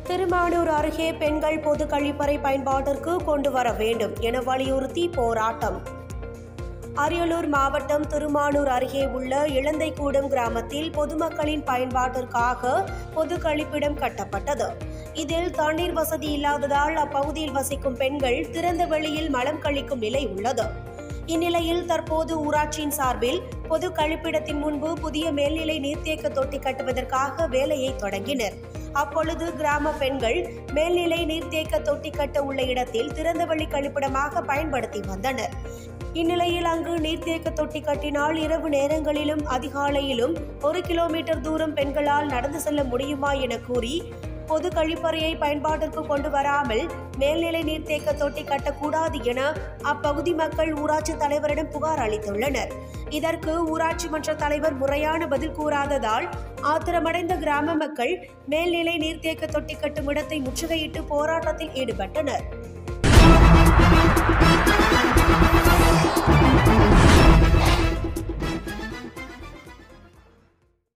திருமானூர் அருகே பெண்கள் பொது கழிப்பறை பயன்பாட்டிற்கு கொண்டு வர வேண்டும் என வலியுறுத்தி போராட்டம் அரியலூர் மாவட்டம் திருமானூர் அருகே உள்ள இளந்தைக்கூடம் கிராமத்தில் பொதுமக்களின் பயன்பாட்டிற்காக பொது கழிப்பிடம் கட்டப்பட்டது இதில் தண்ணீர் வசதி இல்லாததால் அப்பகுதியில் வசிக்கும் பெண்கள் திறந்த வெளியில் மலம் கழிக்கும் நிலை உள்ளது இந்நிலையில் தற்போது ஊராட்சியின் சார்பில் பொது கழிப்பிடத்தின் முன்பு புதிய மேல்நிலை நீர்த்தேக்க தொட்டி கட்டுவதற்காக வேலையை தொடங்கினர் அப்பொழுது கிராம பெண்கள் மேல்நிலை நீர்த்தேக்க தொட்டி கட்ட உள்ள இடத்தில் திறந்தவெளி கழிப்பிடமாக பயன்படுத்தி வந்தனர் இந்நிலையில் அங்கு நீர்த்தேக்க தொட்டி கட்டினால் இரவு நேரங்களிலும் அதிகாலையிலும் ஒரு கிலோமீட்டர் தூரம் பெண்களால் நடந்து செல்ல முடியுமா என கூறி பொது கழிப்பறையை பயன்பாட்டிற்கு கொண்டு வராமல் மேல்நிலை நீர்த்தேக்க தொட்டி கட்டக்கூடாது என அப்பகுதி மக்கள் ஊராட்சி தலைவரிடம் புகார் அளித்துள்ளனர் இதற்கு ஊராட்சி மன்ற தலைவர் முறையான பதில் கூறாததால் ஆத்திரமடைந்த கிராம மக்கள் மேல்நிலை நீர்த்தேக்க தொட்டி கட்டும் இடத்தை முற்றுகையிட்டு போராட்டத்தில் ஈடுபட்டனர்